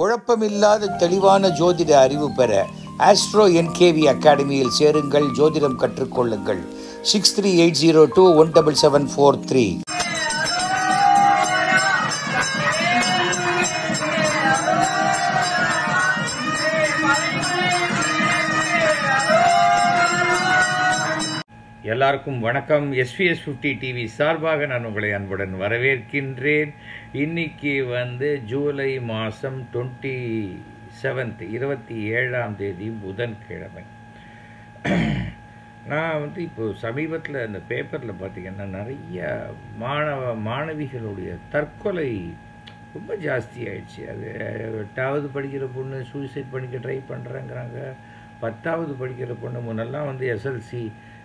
குழப்பமில்லாத தெளிவான ஜோதிட அறிவு பெற ஆஸ்ட்ரோ என்கேவி அகாடமியில் சேருங்கள் ஜோதிடம் கற்றுக்கொள்ளுங்கள் six three eight zero two one double seven four three எல்லாருக்கும் வணக்கம் எஸ்பிஎஸ் ஃபிஃப்டி டிவி சார்பாக நான் உங்களை அன்புடன் வரவேற்கின்றேன் இன்னைக்கு வந்து ஜூலை மாதம் டுவெண்ட்டி செவன்த் இருபத்தி ஏழாம் தேதி புதன்கிழமை நான் வந்து இப்போ சமீபத்தில் இந்த பேப்பரில் பார்த்தீங்கன்னா நிறைய மாணவ மாணவிகளுடைய தற்கொலை ரொம்ப ஜாஸ்தி ஆயிடுச்சு அது எட்டாவது படிக்கிற பொண்ணு சூசைட் பண்ணிக்க ட்ரை பண்ணுறேங்கிறாங்க பத்தாவது படிக்கிற பொண்ணு முன்னெல்லாம் வந்து எஸ்எல்சி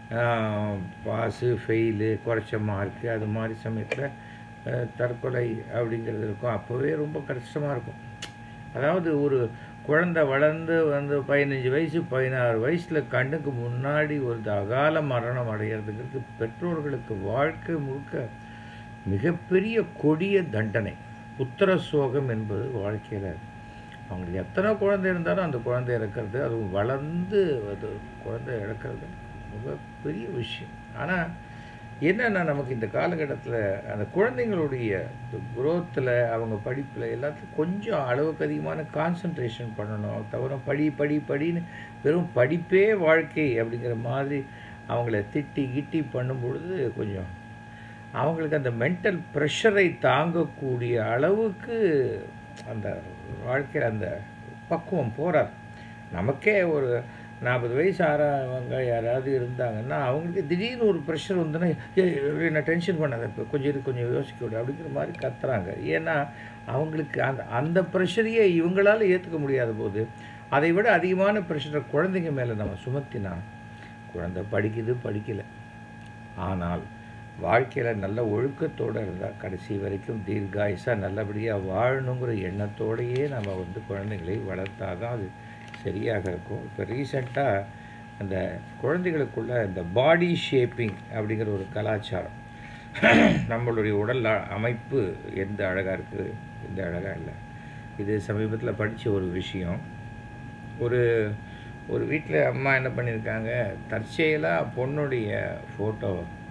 பாஸு ஃபெயிலு குறைச்ச மார்க்கு அது மாதிரி சமயத்தில் தற்கொலை அப்படிங்கிறது இருக்கும் அப்போவே ரொம்ப கஷ்டமாக இருக்கும் அதாவது ஒரு குழந்தை வளர்ந்து வந்து பதினஞ்சு வயசு பதினாறு வயசில் கண்ணுக்கு முன்னாடி ஒரு அகால மரணம் அடைகிறதுக்கு பெற்றோர்களுக்கு வாழ்க்கை முழுக்க மிகப்பெரிய கொடிய தண்டனை புத்திர சோகம் என்பது வாழ்க்கையில் அவங்களுக்கு எத்தனை குழந்தை இருந்தாலும் அந்த குழந்தை இறக்கிறது அதுவும் வளர்ந்து அது குழந்தை இழக்கிறது மிகப்பெரிய விஷயம் ஆனால் என்னென்னா நமக்கு இந்த காலகட்டத்தில் அந்த குழந்தைங்களுடைய குரோத்தில் அவங்க படிப்பில் எல்லாத்துக்கும் கொஞ்சம் அளவுக்கு அதிகமான கான்சன்ட்ரேஷன் பண்ணணும் தவிர படி படி படின்னு வெறும் படிப்பே வாழ்க்கை அப்படிங்கிற மாதிரி அவங்கள திட்டி கிட்டி பண்ணும் பொழுது கொஞ்சம் அவங்களுக்கு அந்த மென்டல் ப்ரெஷரை தாங்கக்கூடிய அளவுக்கு அந்த வாழ்க்கையில் அந்த பக்குவம் போகிறார் நமக்கே ஒரு நாற்பது வயசு ஆறவங்க யாராவது இருந்தாங்கன்னா அவங்களுக்கு திடீர்னு ஒரு ப்ரெஷர் வந்துன்னா என்ன டென்ஷன் பண்ணாத இப்போ கொஞ்சம் இரு கொஞ்சம் யோசிக்க விடு அப்படிங்கிற மாதிரி கத்துறாங்க ஏன்னா அவங்களுக்கு அந்த அந்த ப்ரெஷரையே இவங்களால் ஏற்றுக்க முடியாத போது அதை விட அதிகமான ப்ரெஷரை குழந்தைங்க மேலே நம்ம சுமத்தினா குழந்தை படிக்குது படிக்கலை ஆனால் வாழ்க்கையில் நல்ல ஒழுக்கத்தோடு இருந்தால் கடைசி வரைக்கும் தீர்காயுசாக நல்லபடியாக வாழணுங்கிற எண்ணத்தோடையே நம்ம வந்து குழந்தைகளை வளர்த்தாதான் அது சரியாக இருக்கும் இப்போ ரீசெண்டாக அந்த குழந்தைகளுக்குள்ள இந்த பாடி ஷேப்பிங் அப்படிங்கிற ஒரு கலாச்சாரம் நம்மளுடைய உடல் அமைப்பு எந்த அழகாக இருக்குது எந்த அழகாக இல்லை இது சமீபத்தில் படித்த ஒரு விஷயம் ஒரு ஒரு வீட்டில் அம்மா என்ன பண்ணியிருக்காங்க தற்செயலாக பொண்ணுடைய ஃபோட்டோ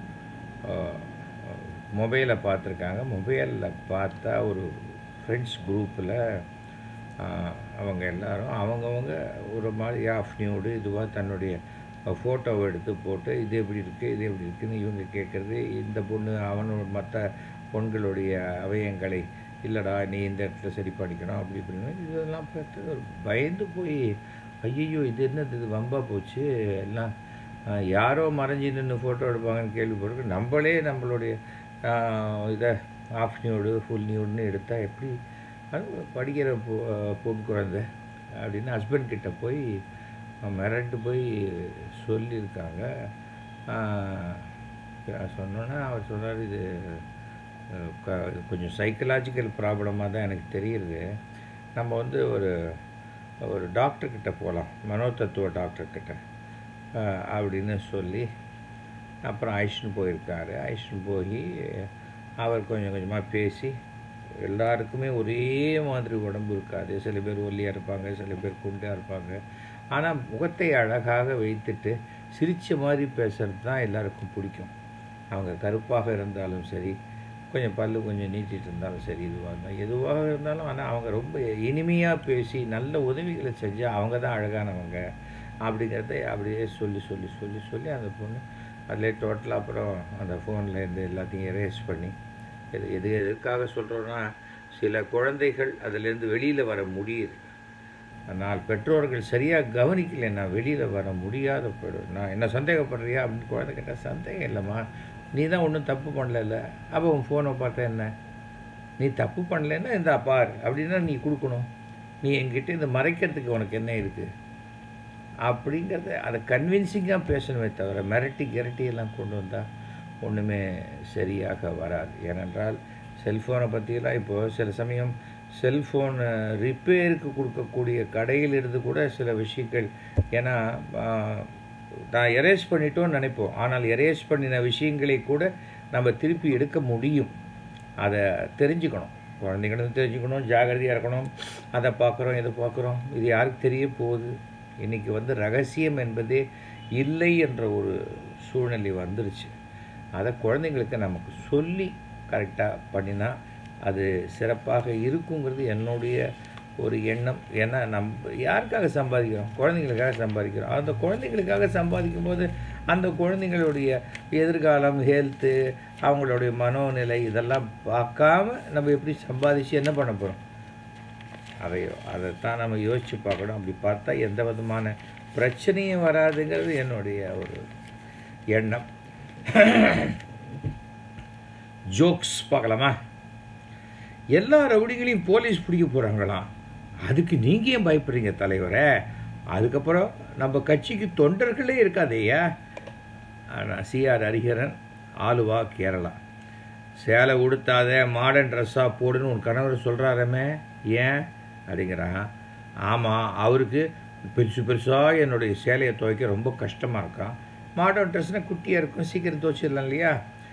மொபைலை பார்த்துருக்காங்க மொபைலில் பார்த்தா ஒரு ஃப்ரெண்ட்ஸ் குரூப்பில் அவங்க எல்லாரும் அவங்கவுங்க ஒரு மாதிரி ஆஃப் நியூடு இதுவாக தன்னுடைய ஃபோட்டோவை எடுத்து போட்டு இது எப்படி இருக்குது இது எப்படி இருக்குதுன்னு இவங்க கேட்குறது இந்த பொண்ணு அவனோட மற்ற பொண்களுடைய அவயங்களை இல்லைடா நீ இந்த இடத்துல சரி பண்ணிக்கணும் அப்படி இப்படின்னு இதெல்லாம் பார்த்து பயந்து போய் ஐயோ இது என்னது இது வம்பா போச்சு எல்லாம் யாரோ மறைஞ்சி நின்று ஃபோட்டோ எடுப்பாங்கன்னு கேள்விப்பட்டிருக்கு நம்மளே நம்மளுடைய இதை ஆஃப் நியூடு ஃபுல் நியூடுன்னு எடுத்தால் எப்படி அது படிக்கிற பொ பொன் குழந்தை அப்படின்னு ஹஸ்பண்ட் கிட்ட போய் மிரண்டு போய் சொல்லியிருக்காங்க சொன்னோன்னே அவர் சொன்னார் இது கொஞ்சம் சைக்கலாஜிக்கல் ப்ராப்ளமாக தான் எனக்கு தெரியுது நம்ம வந்து ஒரு ஒரு டாக்டர்கிட்ட போகலாம் மனோதத்துவ டாக்டர்கிட்ட அப்படின்னு சொல்லி அப்புறம் ஐஷன் போயிருக்காரு ஐஷன் போய் அவர் கொஞ்சம் கொஞ்சமாக பேசி எல்லாருக்குமே ஒரே மாதிரி உடம்பு இருக்காது சில பேர் ஒல்லியாக இருப்பாங்க சில பேர் குண்டாக இருப்பாங்க ஆனால் முகத்தை அழகாக வைத்துட்டு சிரித்த மாதிரி பேசுகிறது தான் எல்லாருக்கும் பிடிக்கும் அவங்க கருப்பாக இருந்தாலும் சரி கொஞ்சம் பல்லு கொஞ்சம் நீட்டிகிட்டு இருந்தாலும் சரி இதுவாக இருந்தால் எதுவாக இருந்தாலும் ஆனால் அவங்க ரொம்ப இனிமையாக பேசி நல்ல உதவிகளை செஞ்சால் அவங்க தான் அழகானவங்க அப்படிங்கிறத அப்படியே சொல்லி சொல்லி சொல்லி சொல்லி அந்த பொண்ணு அதில் டோட்டலாக அப்புறம் அந்த ஃபோனில் இருந்து எல்லாத்தையும் எரேஸ் பண்ணி இது எது எதுக்காக சொல்கிறோன்னா சில குழந்தைகள் அதிலேருந்து வெளியில் வர முடியுது ஆனால் பெற்றோர்கள் சரியாக கவனிக்கலைன்னா வெளியில் வர முடியாத போயிடும் நான் என்ன சந்தேகப்படுறியா அப்படின்னு குழந்தை கேட்டால் சந்தேகம் இல்லைம்மா நீ தான் ஒன்றும் தப்பு பண்ணல அப்போ உன் ஃபோனை பார்த்தா என்ன நீ தப்பு பண்ணலைன்னா இந்த பார் அப்படின்னா நீ கொடுக்கணும் நீ என்கிட்ட இந்த மறைக்கிறதுக்கு உனக்கு என்ன இருக்குது அப்படிங்கிறத அதை கன்வின்சிங்காக பேசணுமே தவிர மிரட்டி கிரட்டி எல்லாம் கொண்டு வந்தால் ஒன்றுமே சரியாக வராது ஏனென்றால் செல்ஃபோனை பற்றியெல்லாம் இப்போது சில சமயம் செல்ஃபோன் ரிப்பேருக்கு கொடுக்கக்கூடிய கடையில் இருந்து கூட சில விஷயங்கள் ஏன்னா நான் எரேஸ் பண்ணிட்டோன்னு நினைப்போம் ஆனால் எரேஸ் பண்ணின விஷயங்களை கூட நம்ம திருப்பி எடுக்க முடியும் அதை தெரிஞ்சுக்கணும் குழந்தைங்களும் தெரிஞ்சுக்கணும் ஜாகிரதையாக இருக்கணும் அதை பார்க்குறோம் இதை பார்க்குறோம் இது யாருக்கு தெரிய போகுது இன்றைக்கி வந்து ரகசியம் என்பதே இல்லை என்ற ஒரு சூழ்நிலை வந்துருச்சு அதை குழந்தைங்களுக்கு நமக்கு சொல்லி கரெக்டாக பண்ணினா அது சிறப்பாக இருக்குங்கிறது என்னுடைய ஒரு எண்ணம் ஏன்னா நம்ம யாருக்காக சம்பாதிக்கிறோம் குழந்தைங்களுக்காக சம்பாதிக்கிறோம் அந்த குழந்தைங்களுக்காக சம்பாதிக்கும் போது அந்த குழந்தைங்களுடைய எதிர்காலம் ஹெல்த்து அவங்களுடைய மனோநிலை இதெல்லாம் பார்க்காம நம்ம எப்படி சம்பாதிச்சு என்ன பண்ண போகிறோம் அதை அதைத்தான் நம்ம யோசித்து பார்க்கணும் அப்படி பார்த்தா எந்த விதமான பிரச்சனையும் வராதுங்கிறது என்னுடைய ஒரு எண்ணம் ஜோக்ஸ் பார்க்கலாமா எல்லா ரவுடிகளையும் போலீஸ் பிடிக்க போகிறாங்களாம் அதுக்கு நீங்கள் ஏன் பயப்படுறீங்க தலைவரே அதுக்கப்புறம் நம்ம கட்சிக்கு தொண்டர்களே இருக்காதேயா ஆனால் சிஆர் ஹரிஹரன் ஆலுவா கேரளா சேலை உடுத்தாத மாடர்ன் ட்ரெஸ்ஸாக போடுன்னு உன் கணவர் சொல்கிறாரமே ஏன் அப்படிங்கிறான் ஆமாம் அவருக்கு பெருசு பெருசாக என்னுடைய சேலையை துவைக்க ரொம்ப கஷ்டமாக இருக்கான் மாடர்ன் ட்ரெஸ்னால் குட்டியாக இருக்கும் சீக்கிரம் துவைச்சிடலாம் இல்லையா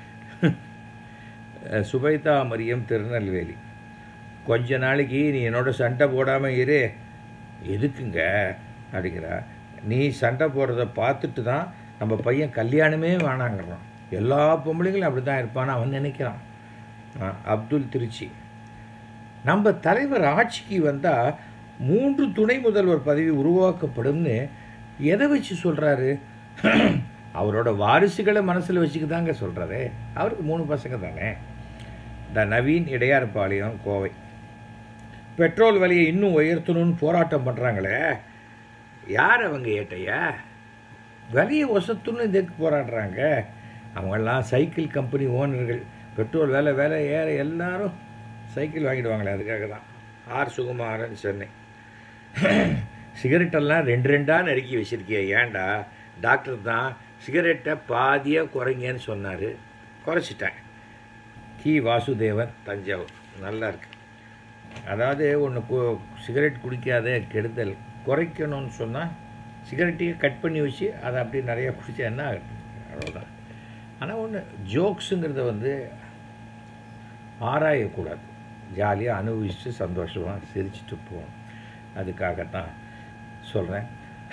சுபைதா மரியம் திருநெல்வேலி கொஞ்ச நாளைக்கு நீ என்னோட சண்டை போடாமல் இரு எதுக்குங்க அப்படிங்கிறா நீ சண்டை போடுறத பார்த்துட்டு தான் நம்ம பையன் கல்யாணமே வேணாங்கிறான் எல்லா பொம்பளைங்களும் அப்படி தான் இருப்பான்னு அவன் நினைக்கிறான் அப்துல் திருச்சி நம்ம தலைவர் ஆட்சிக்கு வந்தால் மூன்று துணை முதல்வர் பதவி உருவாக்கப்படும்னு எதை வச்சு சொல்கிறாரு அவரோட வாரிசுகளை மனசில் வச்சுக்க தாங்க சொல்கிறாரு அவருக்கு மூணு பசங்க தானே த நவீன் இடையார்பாளையம் கோவை பெட்ரோல் விலையை இன்னும் உயர்த்தணும்னு போராட்டம் பண்ணுறாங்களே யார் அவங்க ஏட்டையா விலையை ஒசத்துன்னு இதுக்கு போராடுறாங்க அவங்கெல்லாம் சைக்கிள் கம்பெனி ஓனர்கள் பெட்ரோல் வேலை வேலை ஏற எல்லாரும் சைக்கிள் வாங்கிடுவாங்களே அதுக்காக தான் ஆர் சுகுமாரன் சென்னை சிகரெட்டெல்லாம் ரெண்டு ரெண்டாக நறுக்கி வச்சுருக்கிய ஏன்டா டாக்டர் தான் சிகரெட்டை பாதியாக குறைங்கன்னு சொன்னார் குறைச்சிட்டேன் கி வாசுதேவன் தஞ்சாவூர் நல்லா இருக்கு அதாவது ஒன்று கு சிகரெட் குடிக்காத கெடுதல் குறைக்கணும்னு சொன்னால் சிகரெட்டையே கட் பண்ணி வச்சு அதை அப்படியே நிறையா குடித்தா என்ன ஆகுது அவ்வளோதான் ஆனால் ஒன்று ஜோக்ஸுங்கிறத வந்து ஆராயக்கூடாது ஜாலியாக அனுபவிச்சுட்டு சந்தோஷமாக சிரிச்சுட்டு போகணும் அதுக்காகத்தான் சொல்கிறேன்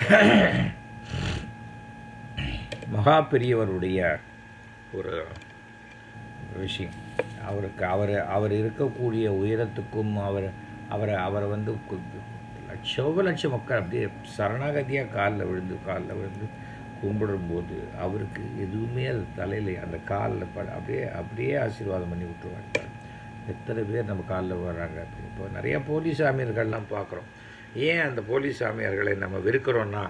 மகா பெரியவருடைய ஒரு விஷயம் அவருக்கு அவர் அவர் இருக்கக்கூடிய உயரத்துக்கும் அவர் அவரை அவரை வந்து லட்சோப லட்சம் மக்கள் அப்படியே சரணாகதியாக காலில் விழுந்து காலில் விழுந்து கும்பிடும்போது அவருக்கு எதுவுமே அது தலையில் அந்த காலில் பட அப்படியே அப்படியே ஆசீர்வாதம் பண்ணி விட்டுருவாங்க எத்தனை பேர் நம்ம காலில் வர்றாங்க இப்போ நிறையா போலீஸ் சாமியார்கள்லாம் பார்க்குறோம் ஏன் அந்த போலீஸ் சாமியார்களை நம்ம வெறுக்கிறோன்னா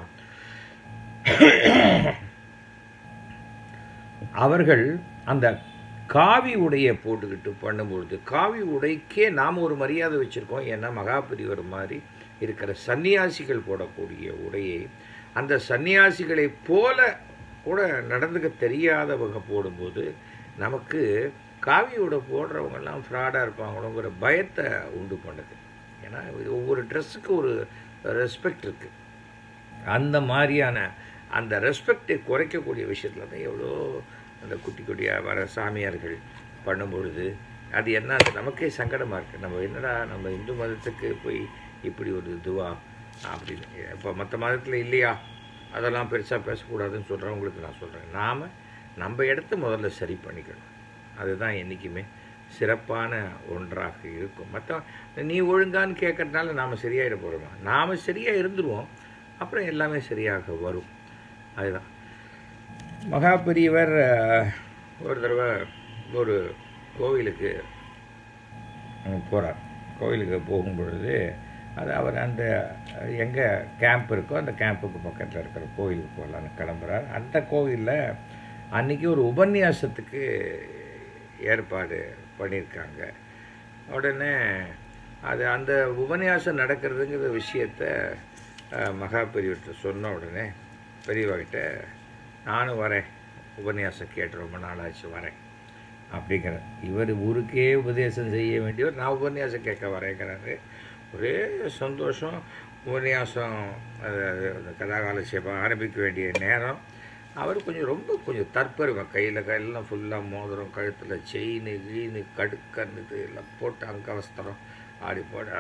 அவர்கள் அந்த காவி உடையை போட்டுக்கிட்டு பண்ணும்பொழுது காவி உடைக்கே நாம் ஒரு மரியாதை வச்சுருக்கோம் ஏன்னா மகாபெரிவர் மாதிரி இருக்கிற சன்னியாசிகள் போடக்கூடிய உடையை அந்த சன்னியாசிகளை போல கூட நடந்துக்க தெரியாதவங்க போடும்போது நமக்கு காவி உடை போடுறவங்கெல்லாம் ஃப்ராடாக இருப்பாங்களோங்கிற பயத்தை உண்டு பண்ணுது ஏன்னா ஒவ்வொரு ட்ரெஸ்ஸுக்கு ஒரு ரெஸ்பெக்ட் இருக்குது அந்த மாதிரியான அந்த ரெஸ்பெக்டை குறைக்கக்கூடிய விஷயத்தில் தான் எவ்வளோ அந்த குட்டி குட்டியாக வர சாமியார்கள் பண்ணும்பொழுது அது என்ன அது நமக்கே சங்கடமாக இருக்குது நம்ம என்னடா நம்ம இந்து மதத்துக்கு போய் இப்படி ஒரு இதுவா அப்படின்னு இப்போ மற்ற மதத்தில் இல்லையா அதெல்லாம் பெருசாக பேசக்கூடாதுன்னு சொல்கிறவங்களுக்கு நான் சொல்கிறேன் நாம் நம்ம இடத்த முதல்ல சரி பண்ணிக்கணும் அதுதான் என்றைக்குமே சிறப்பான ஒன்றாக இருக்கும் மற்ற நீ ஒழுங்கான்னு கேட்கறதுனால நாம் சரியாயிட போகிறோமா நாம் சரியாக இருந்துருவோம் அப்புறம் எல்லாமே சரியாக வரும் அதுதான் மகா பெரியவர் ஒரு தடவை ஒரு கோவிலுக்கு போகிறார் கோவிலுக்கு போகும்பொழுது அது அவர் அந்த எங்கே கேம்ப் இருக்கோ அந்த கேம்புக்கு பக்கத்தில் இருக்கிற கோவிலுக்கு போகலான்னு கிளம்புறார் அந்த கோவிலில் அன்றைக்கி ஒரு உபன்யாசத்துக்கு ஏற்பாடு பண்ணியிருக்காங்க உடனே அது அந்த உபன்யாசம் நடக்கிறதுங்கிற விஷயத்த மகா பெரியவர்கிட்ட சொன்ன உடனே பெரியவர்கிட்ட நானும் வரேன் உபன்யாசம் கேட்டு ரொம்ப நாளாச்சு வரேன் அப்படிங்கிற இவர் ஊருக்கே உபதேசம் செய்ய வேண்டியவர் நான் உபன்யாசம் கேட்க வரேங்கிறாரு ஒரே சந்தோஷம் உபன்யாசம் அது அந்த கதாகாலட்சேபம் ஆரம்பிக்க வேண்டிய நேரம் அவர் கொஞ்சம் ரொம்ப கொஞ்சம் தற்பெருமை கையில் கையெல்லாம் ஃபுல்லாக மோதிரம் கழுத்தில் செயின் கீனு கடுக்கன்னு இது எல்லாம் போட்டு அங்கவஸ்திரம் ஆடி போட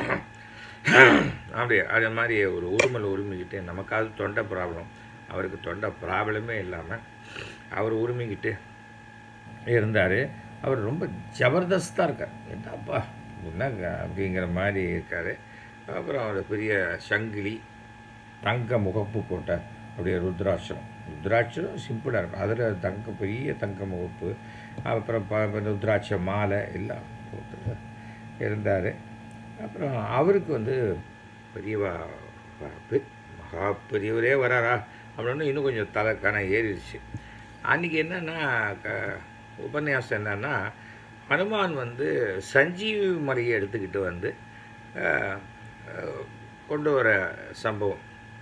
அப்படியே அதே மாதிரி ஒரு உருமல் உரிமிக்கிட்டு நமக்காவது தொண்டை ப்ராப்ளம் அவருக்கு தொண்டை ப்ராப்ளமே இல்லாமல் அவர் உரிமிக்கிட்டு இருந்தார் அவர் ரொம்ப ஜபர்தஸ்தாக இருக்கார் என்னப்பா என்னங்க அப்படிங்கிற மாதிரி இருக்கார் அப்புறம் அவர் பெரிய சங்கிலி தங்க முகப்பு போட்ட அப்படியே ருத்ராட்சம் ருத்ராட்சம் சிம்பிளாக இருக்கும் அதில் தங்க பெரிய தங்க முகப்பு அப்புறம் ப ருத்ராட்ச மாலை எல்லாம் போட்டு இருந்தார் அப்புறம் அவருக்கு வந்து பெரியவா பெ- மகா பெரியவரே வராரா அப்படின்னு இன்னும் கொஞ்சம் தலை கண ஏறிடுச்சு அன்றைக்கி என்னென்னா க உபன்யாசம் என்னன்னா ஹனுமான் வந்து சஞ்சீவி மலையை எடுத்துக்கிட்டு வந்து அஹ், அஹ், கொண்டு வர சம்பவம்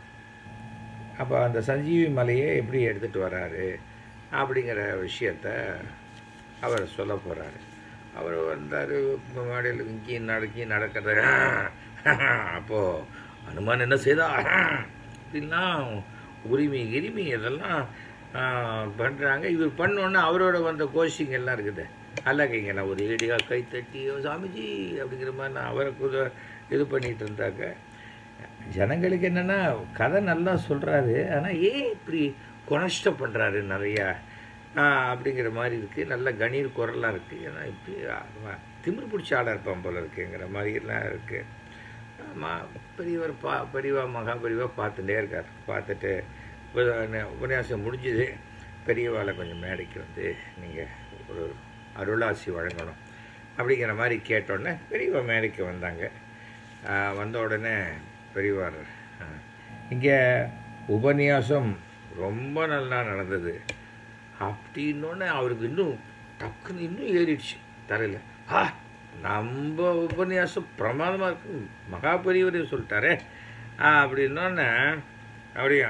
அப்போ அந்த சஞ்சீவி மலையை எப்படி எடுத்துகிட்டு வராரு அப்படிங்கிற விஷயத்த அவர் சொல்ல போகிறாரு அவர் வந்தார் மாடியில் இங்கேயும் நடக்கி நடக்கிறது அப்போது அனுமான் என்ன செய்தா அப்படின்லாம் உரிமை கிரிமி இதெல்லாம் பண்ணுறாங்க இவர் பண்ணோன்னே அவரோட வந்த கோஷிங் எல்லாம் இருக்குது அல்ல நான் ஒரு ஏடியாக கை தட்டி "ஓ, சாமிஜி அப்படிங்கிற மாதிரி நான் அவரை கூட இது பண்ணிட்டு இருந்தாக்க ஜனங்களுக்கு என்னென்னா கதை நல்லா சொல்கிறாரு ஆனால் ஏன் இப்படி கொனஷ்ட பண்ணுறாரு நிறையா ஆஹ், அப்படிங்கிற மாதிரி இருக்குது நல்ல கணீர் குரலாக இருக்குது ஏன்னா இப்படி ஆ, திமிரு பிடிச்ச ஆளாக இருப்பான் போல இருக்குங்கிற மாதிரிலாம் இருக்குது ஆமாம் பெரியவர் பா பெரியவா மகா பெரியவா பார்த்துட்டே இருக்கார் பார்த்துட்டு உப- உபன்யாசம் முடிஞ்சுது பெரியவாளை கொஞ்சம் மேடைக்கு வந்து நீங்கள் ஒரு அருளாசி வழங்கணும் அப்படிங்கிற மாதிரி கேட்டோடனே பெரியவா மேடைக்கு வந்தாங்க ஆஹ் வந்த உடனே பெரியவார் இங்கே உபன்யாசம் ரொம்ப நல்லா நடந்தது அப்படின்னோடனே அவருக்கு இன்னும் டக்குன்னு இன்னும் ஏறிடுச்சு தலையில் ஆ நம்ம உபன்யாசம் பிரமாதமாக இருக்கு மகா பெரியவரே சொல்லிட்டாரே ஆ அப்படின்னோடனே அப்படியா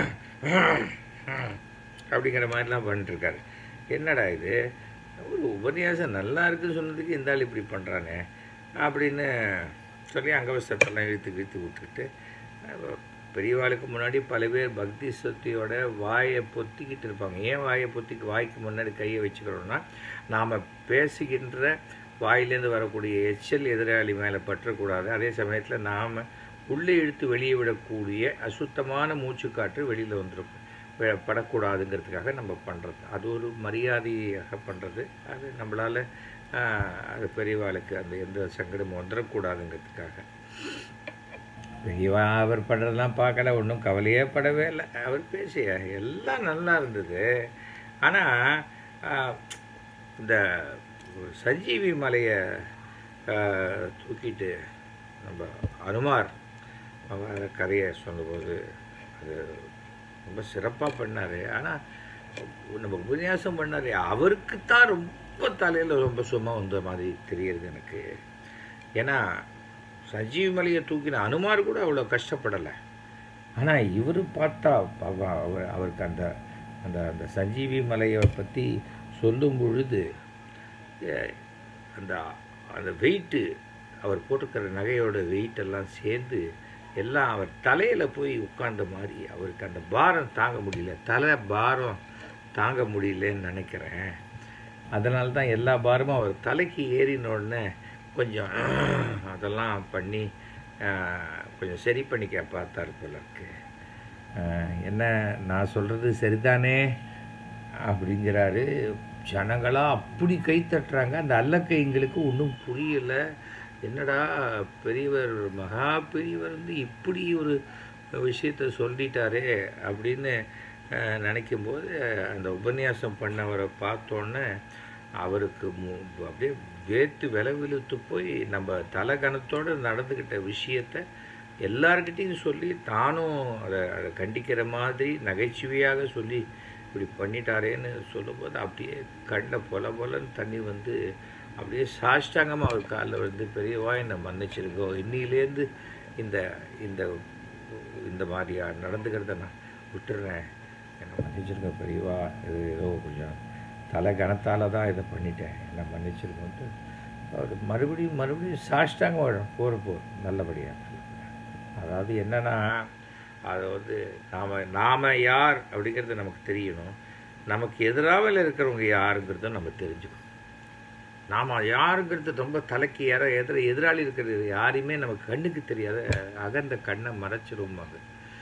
அப்படிங்கிற மாதிரிலாம் பண்ணிட்டுருக்காரு என்னடா இது ஒரு உபன்யாசம் நல்லா இருக்குன்னு சொன்னதுக்கு இந்த ஆள் இப்படி பண்ணுறானே அப்படின்னு சொல்லி அங்கவசத்தெல்லாம் இழுத்து இழுத்து விட்டுக்கிட்டு அஹ், பெரியவாளுக்கு முன்னாடி பல பேர் பக்தி சக்தியோட வாயை பொத்திக்கிட்டு இருப்பாங்க ஏன் வாயை பொத்திக்கு வாய்க்கு முன்னாடி கையை வச்சுக்கிறோம்னா நாம் பேசுகின்ற வாயிலேருந்து வரக்கூடிய எச்சல் எதிராளி மேலே பற்றக்கூடாது அதே சமயத்தில் நாம் உள்ளே இழுத்து வெளியே விடக்கூடிய அசுத்தமான மூச்சுக்காற்று வெளியில் வந்துடும் வே- படக்கூடாதுங்கிறதுக்காக நம்ம பண்ணுறது அது ஒரு மரியாதையாக பண்ணுறது அது நம்மளால் அது பெரியவாளுக்கு அந்த எந்த சங்கடமும் வந்துடக்கூடாதுங்கிறதுக்காக பெரியவா அவர் பண்ணுறதெல்லாம் பார்க்கல ஒன்றும் கவலையே படவே இல்லை அவர் பேசிய எல்லாம் நல்லா இருந்தது ஆனால் இந்த சஞ்சீவி மலையை ஆஹ், தூக்கிட்டு நம்ம அனுமார் அவர் கதையை சொன்னபோது அது ரொம்ப சிறப்பாக பண்ணார் ஆனால் நம்ம உபன்யாசம் பண்ணார் அவருக்கு தான் ரொம்ப தலையில் ரொம்ப சும்மா வந்த மாதிரி தெரியுது எனக்கு ஏன்னா சஞ்சீவி மலையை தூக்கின அனுமார் கூட அவ்வளோ கஷ்டப்படலை ஆனால் இவர் பார்த்தா அவ- அவர் அவருக்கு அந்த அந்த அந்த சஞ்சீவி மலையை பற்றி சொல்லும் பொழுது அஹ், அந்த அந்த வெயிட்டு அவர் போட்டிருக்கிற நகையோட வெயிட் எல்லாம் சேர்ந்து எல்லாம் அவர் தலையில் போய் உட்கார்ந்த மாதிரி அவருக்கு அந்த பாரம் தாங்க முடியல தலை பாரம் தாங்க முடியலன்னு நினைக்கிறேன் அதனால தான் எல்லா பாரமும் அவர் தலைக்கு ஏறின உடனே கொஞ்சம் அதெல்லாம் பண்ணி ஆஹ், கொஞ்சம் சரி பண்ணிக்க பார்த்தாரு போல இருக்கு ஆஹ், என்ன நான் சொல்கிறது சரிதானே அப்படிங்கிறாரு ஜனங்களாம் அப்படி கை தட்டுறாங்க அந்த அல்லக்கைங்களுக்கு ஒன்றும் புரியலை என்னடா பெரியவர் மகா பெரியவர் வந்து இப்படி ஒரு விஷயத்த சொல்லிட்டாரே அப்படின்னு அஹ், நினைக்கும்போது அந்த உபன்யாசம் பண்ணவரை பார்த்தோன்னே அவருக்கு மு- அப்படியே வேத்து விலவிழுத்து போய் நம்ம தலகணத்தோடு நடந்துக்கிட்ட விஷயத்த எல்லார்கிட்டையும் சொல்லி தானும் அதை அதை கண்டிக்கிற மாதிரி நகைச்சுவையாக சொல்லி இப்படி பண்ணிட்டாரேன்னு சொல்லும்போது அப்படியே கண்ணில் பொல பொலன்னு தண்ணி வந்து அப்படியே சாஷ்டாங்கமாக அவர் காலில் வந்து பெரியவா என்னை மன்னிச்சிருக்கோ இன்னிலேருந்து இந்த இந்த இந்த மாதிரியா நடந்துக்கிறத நான் விட்டுறேன் என்னை மன்னிச்சிருக்க பெரியவா இது ஏதோ கொஞ்சம் தலை கணத்தால் தான் இதை பண்ணிட்டேன் என்னை மன்னிச்சிருக்கோன்ட்டு அவர் மறுபடியும் மறுபடியும் சாஷ்டாங்க வரும் போகிற போ நல்லபடியாக அதாவது என்னன்னா அதை வந்து நாம் நாம் யார் அப்படிங்கிறது நமக்கு தெரியணும் நமக்கு எதிராவில் இருக்கிறவங்க யாருங்கிறத நம்ம தெரிஞ்சுக்கணும் நாம் யாருங்கிறது ரொம்ப தலைக்கு யார எதிர எதிராளி இருக்கிறது யாரையுமே நமக்கு கண்ணுக்கு தெரியாத அகந்த கண்ணை மறைச்சிரும் அது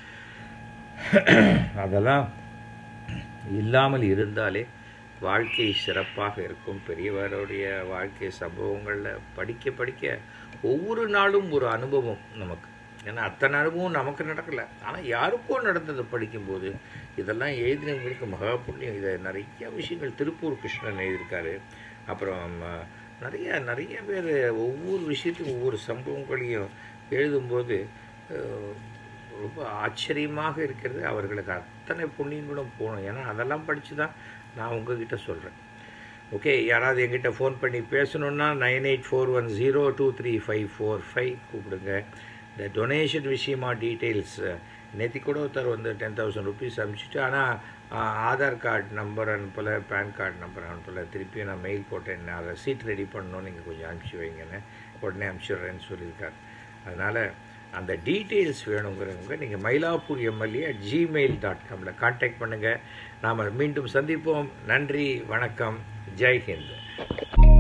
அதெல்லாம் இல்லாமல் இருந்தாலே வாழ்க்கை சிறப்பாக இருக்கும் பெரியவருடைய வாழ்க்கை சம்பவங்களில் படிக்க படிக்க ஒவ்வொரு நாளும் ஒரு அனுபவம் நமக்கு ஏன்னா அத்தனை அனுபவம் நமக்கு நடக்கலை ஆனால் யாருக்கோ நடந்ததை படிக்கும்போது இதெல்லாம் எழுதினவங்களுக்கு மகா புண்ணியம் இதை நிறைய விஷயங்கள் திருப்பூர் கிருஷ்ணன் எழுதியிருக்காரு அப்புறம் அஹ், நிறைய நிறைய பேர் ஒவ்வொரு விஷயத்துக்கும் ஒவ்வொரு சம்பவங்களையும் எழுதும்போது அஹ், ரொம்ப ஆச்சரியமாக இருக்கிறது அவர்களுக்கு அத்தனை புண்ணியங்களும் போகணும் ஏன்னா அதெல்லாம் படித்து தான் நான் உங்ககிட்ட சொல்கிறேன் ஓகே யாராவது எங்கிட்ட ஃபோன் பண்ணி பேசணுன்னா nine eight four one zero two three five four five கூப்பிடுங்க இந்த டொனேஷன் விஷயமா டீட்டெயில்ஸ் நேற்று கூட ஒருத்தர் வந்து டென் தௌசண்ட் ருபீஸ் அனுப்பிச்சிட்டு ஆனால் ஆதார் கார்டு நம்பர் அனுப்பலை பேன் கார்டு நம்பர் அனுப்பலை திருப்பி நான் மெயில் போட்டேன் நான் ரெசீட் ரெடி பண்ணணும் நீங்கள் கொஞ்சம் அனுப்பிச்சி வைங்கன்னு உடனே அனுப்பிச்சிடுறேன்னு சொல்லியிருக்காரு அதனால் அந்த டீட்டெயில்ஸ் வேணுங்கிறவங்க நீங்கள் Mylapore MLA at Gmail dot காமில் கான்டாக்ட் பண்ணுங்கள் நாம் மீண்டும் சந்திப்போம் நன்றி வணக்கம் ஜெய் ஹிந்த்